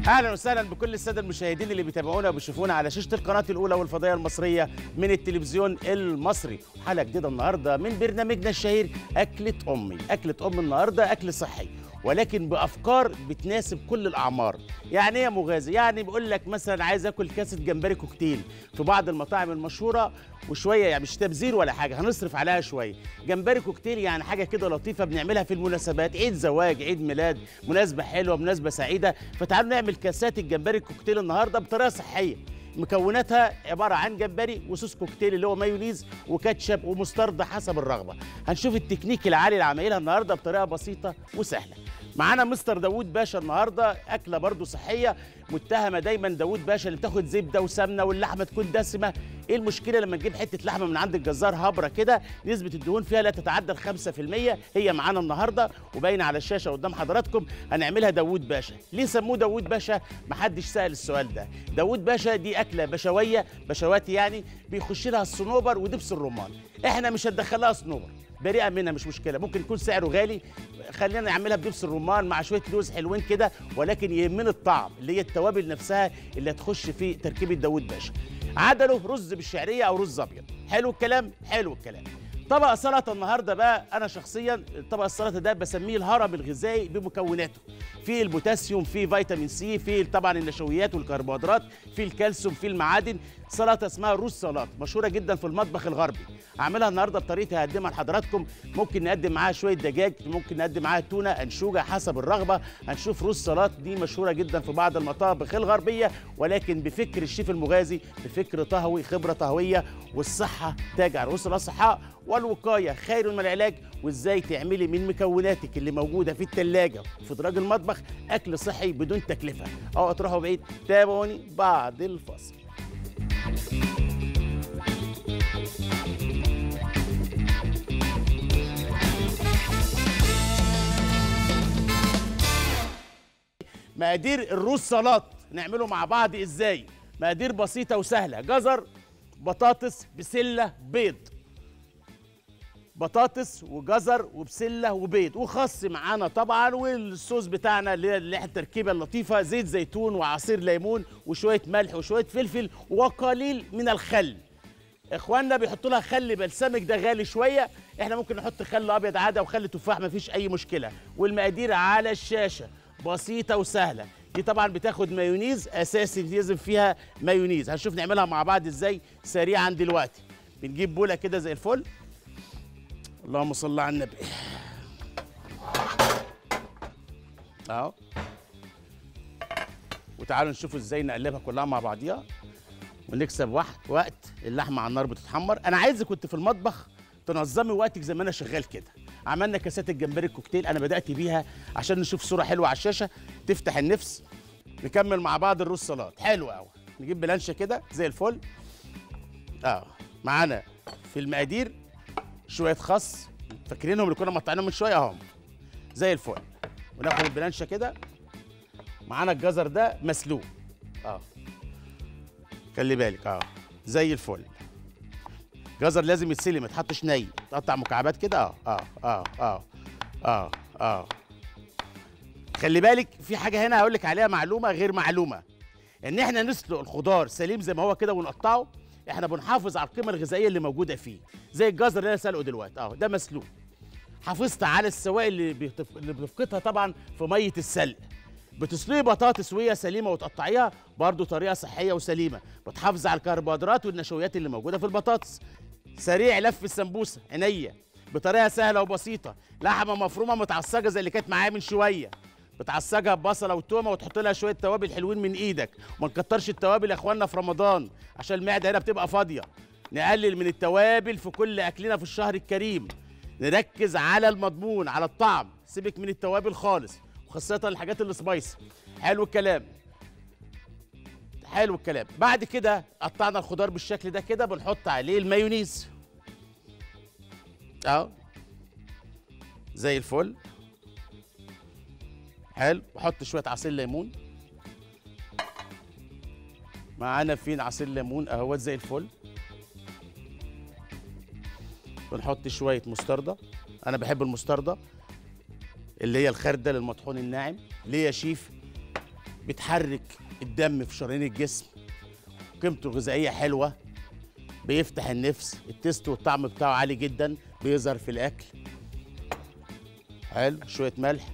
اهلا وسهلا بكل الساده المشاهدين اللي بيتابعونا وبيشوفونا على شاشه القناه الاولى والفضائيه المصريه من التلفزيون المصري حلقه جديده النهارده من برنامجنا الشهير اكله امي اكله ام النهارده اكل صحي ولكن بافكار بتناسب كل الاعمار يعني ايه يا مغازي يعني بيقول لك مثلا عايز اكل كاسه جمبري كوكتيل في بعض المطاعم المشهوره وشويه يعني مش تبذير ولا حاجه هنصرف عليها شويه جمبري كوكتيل يعني حاجه كده لطيفه بنعملها في المناسبات عيد زواج عيد ميلاد مناسبه حلوه مناسبه سعيده فتعالوا نعمل كاسات الجمبري كوكتيل النهارده بطريقه صحيه مكوناتها عباره عن جمبري وصوص كوكتيل اللي هو مايونيز وكاتشب ومستردة حسب الرغبه هنشوف التكنيك العالي اللي عاملها النهارده بطريقه بسيطه وسهله معانا مستر داوود باشا النهارده اكله برضو صحيه متهمه دايما داوود باشا اللي بتاخد زبده وسمنه واللحمه تكون دسمه ايه المشكله لما نجيب حته لحمه من عند الجزار هبره كده نسبه الدهون فيها لا تتعدى ال 5% هي معانا النهارده وباينه على الشاشه قدام حضراتكم هنعملها داوود باشا ليه سموه داوود باشا محدش سال السؤال ده داوود باشا دي اكله بشويه بشواتي يعني بيخش لها الصنوبر ودبس الرمان احنا مش هندخلها صنوبر بريئه منها مش مشكله ممكن يكون سعره غالي خلينا نعملها بدبس الرمان مع شويه لوز حلوين كده ولكن يهمنا الطعم اللي هي التوابل نفسها اللي هتخش في تركيبه داوود باشا عدله رز بالشعريه او رز ابيض حلو الكلام حلو الكلام طبق سلطه النهارده بقى انا شخصيا طبق السلطه ده بسميه الهرم الغذائي بمكوناته في البوتاسيوم في فيتامين سي في طبعا النشويات والكربوهيدرات في الكالسيوم في المعادن سلطه اسمها روز سلطه مشهوره جدا في المطبخ الغربي هعملها النهارده بطريقتي هقدمها لحضراتكم ممكن نقدم معاها شويه دجاج ممكن نقدم معاها تونه انشوجه حسب الرغبه هنشوف روز سلطه دي مشهوره جدا في بعض المطابخ الغربيه ولكن بفكر الشيف المغازي بفكر طهوي خبره طهويه والصحه تاج على رؤوس الاصحاء والوقايه خير من العلاج وازاي تعملي من مكوناتك اللي موجوده في الثلاجه وفي دراج المطبخ اكل صحي بدون تكلفه او تروحوا بعيد تابعوني بعد الفاصل مقادير الروز سلطات نعمله مع بعض ازاي مقادير بسيطه وسهله جزر بطاطس بسله بيض بطاطس وجزر وبسله وبيض وخس معانا طبعا والصوص بتاعنا اللي هي اللي التركيبه اللطيفه زيت زيتون وعصير ليمون وشويه ملح وشويه فلفل وقليل من الخل اخواننا بيحطوا لها خل بلسمك ده غالي شويه احنا ممكن نحط خل ابيض عاده وخل تفاح مفيش اي مشكله والمقادير على الشاشه بسيطه وسهله دي طبعا بتاخد مايونيز اساسي لازم فيها مايونيز هنشوف نعملها مع بعض ازاي سريعا دلوقتي بنجيب بوله كده زي الفل اللهم صل على النبي اهو وتعالوا نشوف ازاي نقلبها كلها مع بعضيها ونكسب وقت وقت اللحمه على النار بتتحمر انا عايزك كنت في المطبخ تنظمي وقتك زي ما انا شغال كده عملنا كاسات الجمبري الكوكتيل انا بدات بيها عشان نشوف صوره حلوه على الشاشه تفتح النفس نكمل مع بعض الرز سلطات حلو قوي نجيب بلانشه كده زي الفل اه معانا في المقادير شويه خس فاكرينهم اللي كنا مقطعينهم من شويه اهم زي الفل وناخد البلانشه كده معانا الجزر ده مسلوق اه خلي بالك اه زي الفل جزر لازم يتسلي ما يتحطش ني تقطع مكعبات كده اه اه اه اه اه اه خلي بالك في حاجه هنا هقول لك عليها معلومه غير معلومه ان احنا نسلق الخضار سليم زي ما هو كده ونقطعه احنا بنحافظ على القيمه الغذائيه اللي موجوده فيه زي الجزر اللي انا سالقه دلوقتي اه ده مسلوق حافظت على السوائل اللي بيتف... اللي بنفقدها طبعا في ميه السلق بتسلقي بطاطس وهي سليمه وتقطعيها برضو طريقه صحيه وسليمه بتحافظ على الكربوهيدرات والنشويات اللي موجوده في البطاطس سريع لف السمبوسه عينيا بطريقه سهله وبسيطه لحمه مفرومه متعصجه زي اللي كانت معايا من شويه بتعصجها ببصله وتومه وتحط لها شويه توابل حلوين من ايدك وما نكترش التوابل يا اخواننا في رمضان عشان المعده هنا بتبقى فاضيه نقلل من التوابل في كل اكلنا في الشهر الكريم نركز على المضمون على الطعم سيبك من التوابل خالص وخاصه الحاجات اللي سبايسي حلو الكلام حلو الكلام بعد كده قطعنا الخضار بالشكل ده كده بنحط عليه المايونيز اهو زي الفل حلو بحط شويه عصير ليمون معانا فين عصير ليمون اهوت زي الفل بنحط شويه مستردة انا بحب المستردة اللي هي الخردل المطحون الناعم ليه يا شيف بتحرك الدم في شرايين الجسم قيمته الغذائيه حلوه بيفتح النفس التست والطعم بتاعه عالي جدا بيظهر في الاكل حلو شويه ملح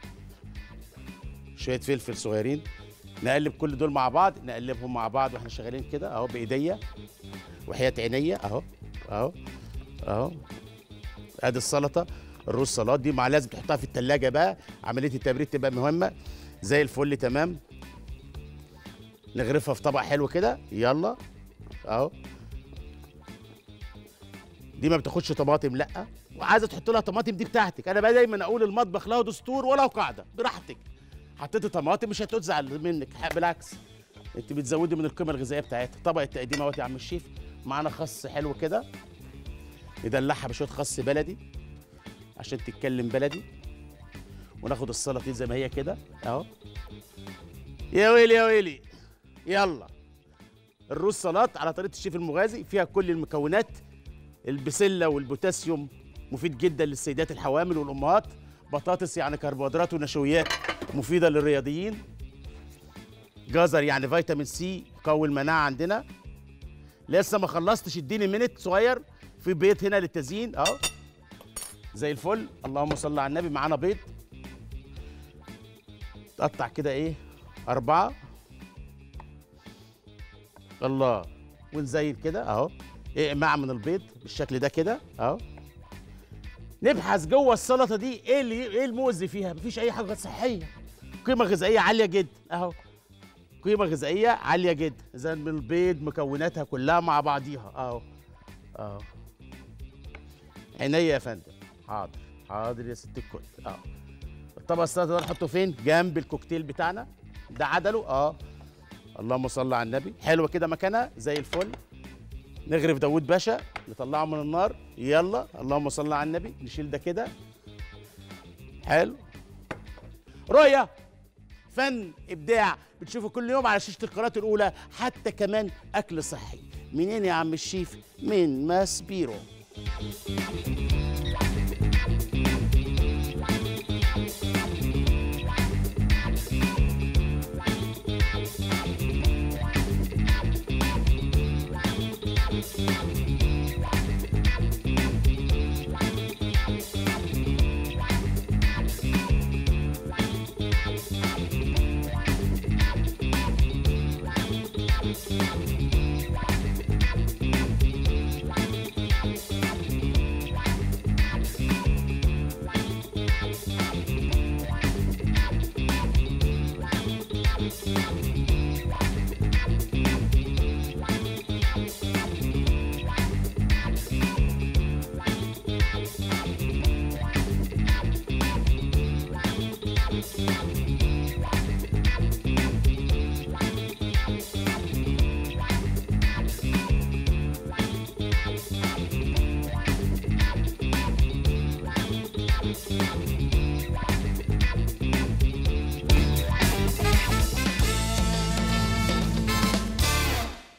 شويه فلفل صغيرين نقلب كل دول مع بعض نقلبهم مع بعض واحنا شغالين كده اهو بايديا وحياه عينيا اهو اهو اهو ادي السلطه الرز سلطات دي مع لازم تحطها في التلاجة بقى عمليه التبريد تبقى مهمه زي الفل تمام نغرفها في طبق حلو كده يلا اهو دي ما بتاخدش طماطم لا وعايزه تحط لها طماطم دي بتاعتك انا بقى دايما اقول المطبخ له دستور وله قاعده براحتك حطيتي طماطم مش هتزعل منك ح- بالعكس انت بتزودي من القيمه الغذائيه بتاعتها طبق التقديم اهوت يا عم الشيف معانا خس حلو كده ندلعها بشويه خس بلدي عشان تتكلم بلدي وناخد السلطه دي زي ما هي كده اهو يا ويلي يا ويلي يلا الرز سلطات على طريقه الشيف المغازي فيها كل المكونات البسله والبوتاسيوم مفيد جدا للسيدات الحوامل والامهات بطاطس يعني كربوهيدرات ونشويات مفيده للرياضيين جزر يعني فيتامين سي يقوي المناعه عندنا لسه ما خلصتش اديني منت صغير في بيض هنا للتزيين اهو زي الفل اللهم صل على النبي معانا بيض تقطع كده ايه أربعة الله ونزين كده اهو اقماع من البيض بالشكل ده كده اهو نبحث جوه السلطه دي ايه اللي ايه المؤذي فيها مفيش اي حاجه صحيه قيمه غذائيه عاليه جدا اهو قيمه غذائيه عاليه جدا اذا من البيض مكوناتها كلها مع بعضيها اهو اهو عينيا يا فندم حاضر حاضر يا ست الكل اه الطبق السلطه ده نحطه فين جنب الكوكتيل بتاعنا ده عدله اه اللهم صل على النبي حلوه كده مكانها زي الفل نغرف داوود باشا نطلعه من النار يلا اللهم صل على النبي نشيل ده كده حلو رؤية فن ابداع بتشوفه كل يوم على شاشه القناه الاولى حتى كمان اكل صحي منين يا عم الشيف من ماس بيرو